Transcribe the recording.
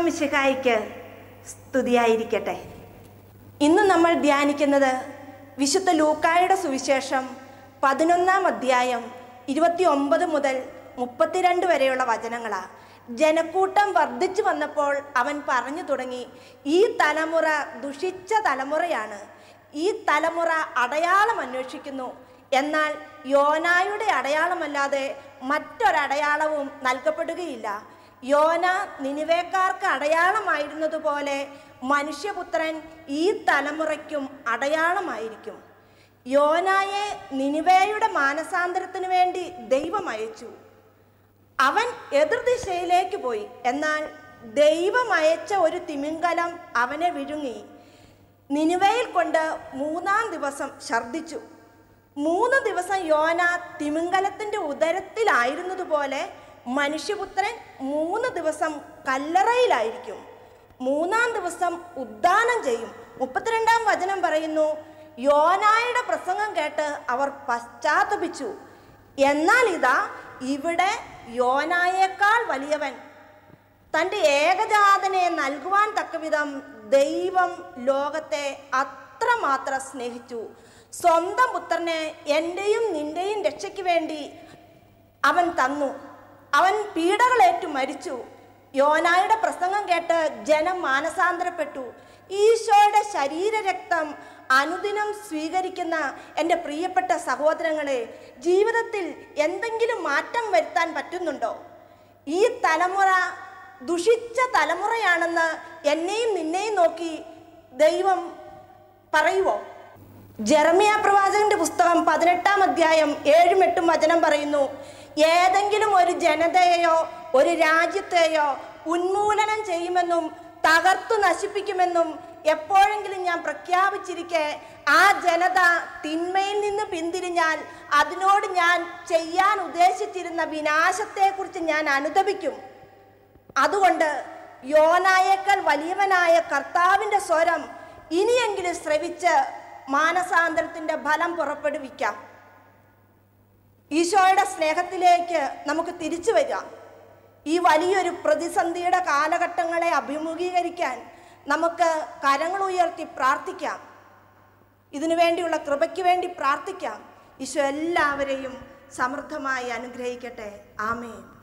മിശിഹായിക്ക് സ്തുതിയായിരിക്കട്ടെ ഇന്ന് നമ്മൾ ധ്യാനിക്കുന്നത് വിശുദ്ധ ലൂക്കായുടെ സുവിശേഷം പതിനൊന്നാം അധ്യായം ഇരുപത്തി ഒമ്പത് മുതൽ മുപ്പത്തിരണ്ട് വരെയുള്ള വചനങ്ങളാണ് ജനക്കൂട്ടം വർദ്ധിച്ചു വന്നപ്പോൾ അവൻ പറഞ്ഞു തുടങ്ങി ഈ തലമുറ ദുഷിച്ച തലമുറയാണ് ഈ തലമുറ അടയാളം അന്വേഷിക്കുന്നു എന്നാൽ യോനായുടെ അടയാളമല്ലാതെ മറ്റൊരടയാളവും നൽകപ്പെടുകയില്ല യോന നിനിവേക്കാർക്ക് അടയാളമായിരുന്നതുപോലെ മനുഷ്യപുത്രൻ ഈ തലമുറയ്ക്കും അടയാളമായിരിക്കും യോനായെ നിനിവേയുടെ മാനസാന്തരത്തിനു വേണ്ടി ദൈവം അയച്ചു അവൻ എതിർദിശയിലേക്ക് പോയി എന്നാൽ ദൈവം അയച്ച ഒരു തിമിംഗലം അവനെ വിഴുങ്ങി നിനുവയിൽ കൊണ്ട് മൂന്നാം ദിവസം ഛർദിച്ചു മൂന്ന് ദിവസം യോന തിമിംഗലത്തിന്റെ ഉദരത്തിലായിരുന്നതുപോലെ മനുഷ്യപുത്രൻ മൂന്ന് ദിവസം കല്ലറയിലായിരിക്കും മൂന്നാം ദിവസം ഉദ്ദാനം ചെയ്യും മുപ്പത്തിരണ്ടാം വചനം പറയുന്നു യോനായുടെ പ്രസംഗം കേട്ട് അവർ പശ്ചാത്തപിച്ചു എന്നാൽ ഇതാ ഇവിടെ യോനായേക്കാൾ വലിയവൻ തൻ്റെ ഏകജാതനെ നൽകുവാൻ തക്കവിധം ദൈവം ലോകത്തെ അത്രമാത്രം സ്നേഹിച്ചു സ്വന്തം പുത്രനെ എൻ്റെയും നിന്റെയും രക്ഷയ്ക്ക് വേണ്ടി അവൻ തന്നു അവൻ പീഡകളേറ്റു മരിച്ചു യോനായുടെ പ്രസംഗം കേട്ട് ജനം മാനസാന്തരപ്പെട്ടു ഈശോയുടെ ശരീരരക്തം അനുദിനം സ്വീകരിക്കുന്ന എൻ്റെ പ്രിയപ്പെട്ട സഹോദരങ്ങളെ ജീവിതത്തിൽ എന്തെങ്കിലും മാറ്റം വരുത്താൻ പറ്റുന്നുണ്ടോ ഈ തലമുറ ദുഷിച്ച തലമുറയാണെന്ന് എന്നെയും നിന്നെയും നോക്കി ദൈവം പറയുവോ ജെറമിയ പ്രവാചകന്റെ പുസ്തകം പതിനെട്ടാം അധ്യായം ഏഴും എട്ടും വചനം പറയുന്നു ഏതെങ്കിലും ഒരു ജനതയെയോ ഒരു രാജ്യത്തെയോ ഉന്മൂലനം ചെയ്യുമെന്നും തകർത്തു നശിപ്പിക്കുമെന്നും എപ്പോഴെങ്കിലും ഞാൻ പ്രഖ്യാപിച്ചിരിക്കെ ആ ജനത തിന്മയിൽ നിന്ന് പിന്തിരിഞ്ഞാൽ അതിനോട് ഞാൻ ചെയ്യാൻ ഉദ്ദേശിച്ചിരുന്ന വിനാശത്തെക്കുറിച്ച് ഞാൻ അനുദപിക്കും അതുകൊണ്ട് യോനായേക്കാൾ വലിയവനായ കർത്താവിൻ്റെ സ്വരം ഇനിയെങ്കിലും ശ്രവിച്ച് മാനസാന്തരത്തിൻ്റെ ഫലം പുറപ്പെടുവിക്കാം ഈശോയുടെ സ്നേഹത്തിലേക്ക് നമുക്ക് തിരിച്ചു വരാം ഈ വലിയൊരു പ്രതിസന്ധിയുടെ കാലഘട്ടങ്ങളെ അഭിമുഖീകരിക്കാൻ നമുക്ക് കരങ്ങൾ ഉയർത്തി പ്രാർത്ഥിക്കാം ഇതിനു വേണ്ടിയുള്ള കൃപയ്ക്ക് വേണ്ടി പ്രാർത്ഥിക്കാം ഈശോ എല്ലാവരെയും സമൃദ്ധമായി അനുഗ്രഹിക്കട്ടെ ആമേൻ